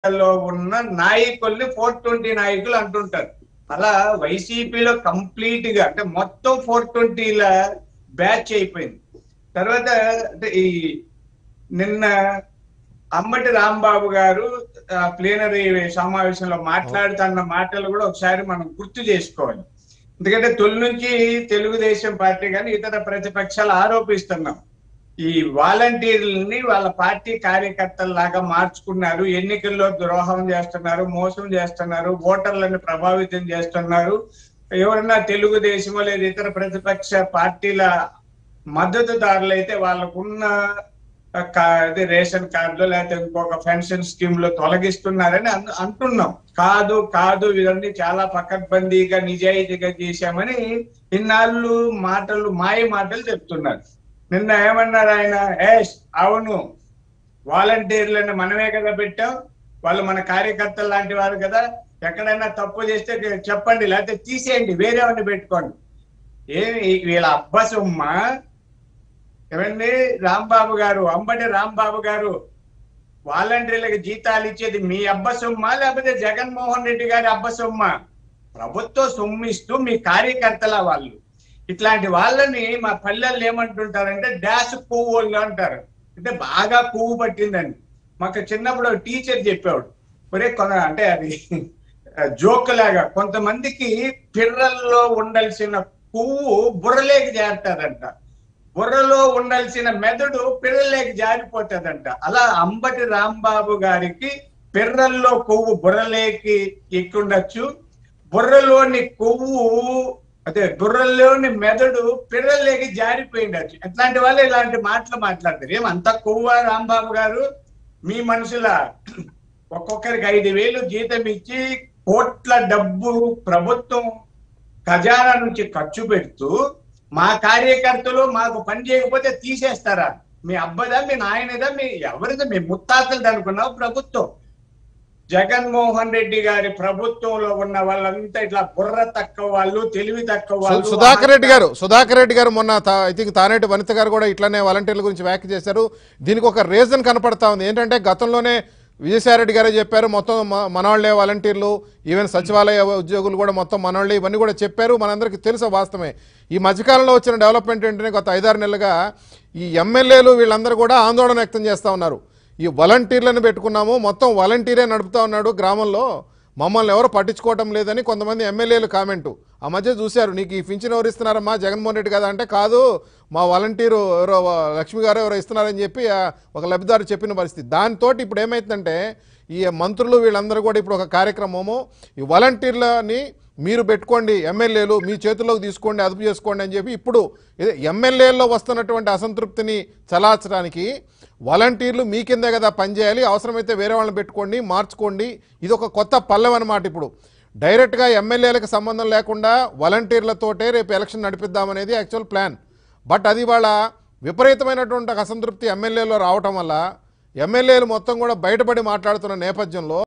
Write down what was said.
లో ఉన్న నాయకుల్ని ఫోర్ ట్వంటీ నాయకులు అంటుంటారు అలా వైసీపీలో కంప్లీట్ గా అంటే మొత్తం ఫోర్ ట్వంటీల బ్యాచ్ అయిపోయింది తర్వాత అంటే ఈ నిన్న అమ్మటి రాంబాబు గారు ప్లేనరీ సమావేశంలో మాట్లాడుతున్న మాటలు కూడా ఒకసారి మనం గుర్తు చేసుకోవాలి ఎందుకంటే తొలి నుంచి తెలుగుదేశం పార్టీ కానీ ఇతర ప్రతిపక్షాలు ఆరోపిస్తున్నాం ఈ వాలంటీర్లని వాళ్ళ పార్టీ కార్యకర్తల్లాగా మార్చుకున్నారు ఎన్నికల్లో ద్రోహం చేస్తున్నారు మోసం చేస్తున్నారు ఓటర్లను ప్రభావితం చేస్తున్నారు ఎవరన్నా తెలుగుదేశమో లేదా ఇతర ప్రతిపక్ష పార్టీల మద్దతుదారులు అయితే వాళ్ళకున్న కా- అది రేషన్ కార్డులో లేకపోతే ఇంకొక పెన్షన్ స్కీమ్ లో తొలగిస్తున్నారని అన్- అంటున్నాం కాదు కాదు ఇవన్నీ చాలా పకడ్బందీగా నిజాయితీగా చేశామని ఇన్నాళ్ళు మాటలు మాయ మాటలు చెప్తున్నారు నిన్న ఏమన్నారు ఆయన ఏష్ అవును వాలంటీర్లను మనమే కదా పెట్టాం వాళ్ళు మన కార్యకర్తలు లాంటి వారు కదా ఎక్కడైనా తప్పు చేస్తే చెప్పండి లేకపోతే తీసేయండి వేరే వాడిని పెట్టుకోండి ఏమి వీళ్ళ అబ్బసొమ్మ ఏమండి రాంబాబు గారు అంబటి రాంబాబు గారు వాలంటీర్లకు జీతాలు ఇచ్చేది మీ అబ్బ సొమ్మ లేకపోతే జగన్మోహన్ రెడ్డి గారి అబ్బ సొమ్మ ప్రభుత్వ సొమ్ము ఇస్తూ మీ కార్యకర్తల వాళ్ళు ఇట్లాంటి వాళ్ళని మా పల్లెల్లో ఏమంటుంటారంటే డాష్ పువ్వు వాళ్ళు అంటారు అంటే బాగా పువ్వు పట్టిందని మాకు చిన్నప్పుడు ఒక టీచర్ చెప్పాడు ఒరే కొన అంటే అది జోక్ లాగా కొంతమందికి పిర్రల్లో ఉండాల్సిన పువ్వు బుర్రలేకి చేరుతారంట బుర్రలో ఉండాల్సిన మెదడు పిర్రలేకి జారిపోతుందంట అలా అంబటి రాంబాబు గారికి పిర్రల్లో కొవ్వు బుర్రలేకి ఎక్కుండొచ్చు బుర్రలోని కొవ్వు అదే బుర్రలోని మెదడు పిర్రలేకి జారిపోయిండొచ్చు అట్లాంటి వాళ్ళు ఇలాంటి మాటలు మాట్లాడతారు ఏమంత కొవ్వా రాంబాబు గారు మీ మనుషుల ఒక్కొక్కరికి ఐదు వేలు జీతం ఇచ్చి కోట్ల డబ్బు ప్రభుత్వం ఖజానా నుంచి ఖర్చు పెడుతూ మా కార్యకర్తలు మాకు పని చేయకపోతే తీసేస్తారా మీ అబ్బదా మీ నాయనదా మీ ఎవరిదా మీ ముత్తాతలు అనుకున్నావు ప్రభుత్వం జగన్మోహన్ రెడ్డి గారి ప్రభుత్వంలో ఉన్న వాళ్ళంతా ఇట్లా బుర్ర తక్కువ వాళ్ళు తెలివి తక్కువ సు- వాళ్ళు సుధాకర్ రెడ్డి గారు సుధాకర్ రెడ్డి గారు మొన్న ఐ థింక్ తానేటి వనిత గారు కూడా ఇట్లానే వాలంటీర్ల గురించి వ్యాఖ్య చేశారు దీనికి ఒక రీజన్ కనపడతా ఉంది ఏంటంటే గతంలోనే విజయసాయిరెడ్డి గారే చెప్పారు మొత్తం మ- మనవాళ్లే వాలంటీర్లు ఈవెన్ సచివాలయ ఉద్యోగులు కూడా మొత్తం మనవాళ్ళే ఇవన్నీ కూడా చెప్పారు మనందరికీ తెలుసు వాస్తవమే ఈ మధ్యకాలంలో వచ్చిన డెవలప్మెంట్ ఏంటంటే గత ఐదారు నెలలుగా ఈ ఎమ్మెల్యేలు వీళ్ళందరూ కూడా ఆందోళన వ్యక్తం చేస్తూ ఉన్నారు ఈ వాలంటీర్లను పెట్టుకున్నాము మొత్తం వాలంటీరే నడుపుతా ఉన్నాడు గ్రామంలో మమ్మల్ని ఎవరు పట్టించుకోవటం లేదని కొంతమంది ఎమ్మెల్యేలు కామెంటు ఆ మధ్య చూశారు నీకు ఈ పింఛన్ ఎవరు ఇస్తున్నారమ్మా జగన్మోహన్ రెడ్డి కదా అంటే కాదు మా వాలంటీరు ఎవరో లక్ష్మి గారు ఎవరో ఇస్తున్నారని చెప్పి ఆ ఒక లబ్ధిదారు చెప్పిన పరిస్థితి దాంతో ఇప్పుడు ఏమైతుందంటే ఈ మంత్రులు వీళ్ళందరూ కూడా ఇప్పుడు ఒక కార్యక్రమము ఈ వాలంటీర్లని మీరు పెట్టుకోండి ఎమ్మెల్యేలు మీ చేతుల్లోకి తీసుకోండి అదుపు చేసుకోండి అని చెప్పి ఇప్పుడు ఇదే ఎమ్మెల్యేల్లో వస్తున్నటువంటి అసంతృప్తిని చలార్చడానికి వాలంటీర్లు మీ కిందే కదా పనిచేయాలి అవసరమైతే వేరే వాళ్ళని పెట్టుకోండి మార్చుకోండి ఇది ఒక కొత్త పల్లెం అనమాట ఇప్పుడు డైరెక్ట్గా ఎమ్మెల్యేలకు సంబంధం లేకుండా వాలంటీర్లతోటే రేపు ఎలక్షన్ నడిపిద్దామనేది యాక్చువల్ ప్లాన్ బట్ అది వాళ్ళ విపరీతమైనటువంటి ఒక అసంతృప్తి ఎమ్మెల్యేలో రావటం వల్ల ఎమ్మెల్యేలు మొత్తం కూడా బయటపడి మాట్లాడుతున్న నేపథ్యంలో